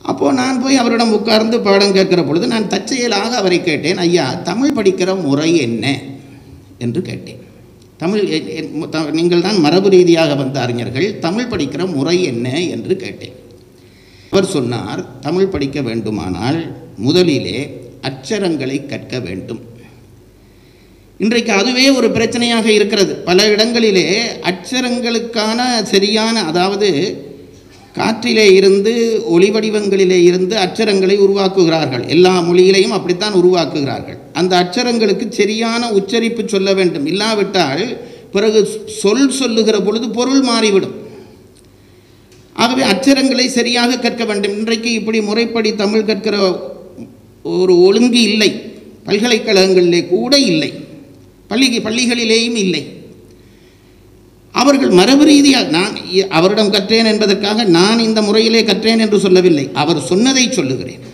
அப்போது நான் போய் அவரிடம் உட்கார்ந்து பாடம் கேட்கிற பொழுது நான் தற்செயலாக அவரை கேட்டேன் ஐயா தமிழ் படிக்கிற முறை என்ன என்று கேட்டேன் தமிழ் எ- எ- த- நீங்கள் தான் மரபு ரீதியாக வந்த அறிஞர்கள் தமிழ் படிக்கிற முறை என்ன என்று கேட்டேன் அவர் சொன்னார் தமிழ் படிக்க வேண்டுமானால் முதலிலே அச்சரங்களை கற்க வேண்டும் இன்றைக்கு அதுவே ஒரு பிரச்சனையாக இருக்கிறது பல இடங்களிலே அச்சரங்களுக்கான சரியான அதாவது காற்றிலே இருந்து ஒளி வடிவங்களிலே இருந்து அச்சரங்களை உருவாக்குகிறார்கள் எல்லா மொழியிலையும் அப்படித்தான் உருவாக்குகிறார்கள் அந்த அச்சரங்களுக்கு சரியான உச்சரிப்பு சொல்ல வேண்டும் இல்லாவிட்டால் பிறகு சொல் சொல்லுகிற பொழுது பொருள் மாறிவிடும் ஆகவே அச்சரங்களை சரியாக கற்க வேண்டும் இன்றைக்கு இப்படி முறைப்படி தமிழ் கற்கிற ஒரு ஒழுங்கு இல்லை பல்கலைக்கழகங்களிலே கூட இல்லை பள்ளி பள்ளிகளிலேயும் இல்லை அவர்கள் மரபு ரீதியாக நான் இ- அவரிடம் கற்றேன் என்பதற்காக நான் இந்த முறையிலே கற்றேன் என்று சொல்லவில்லை அவர் சொன்னதை சொல்லுகிறேன்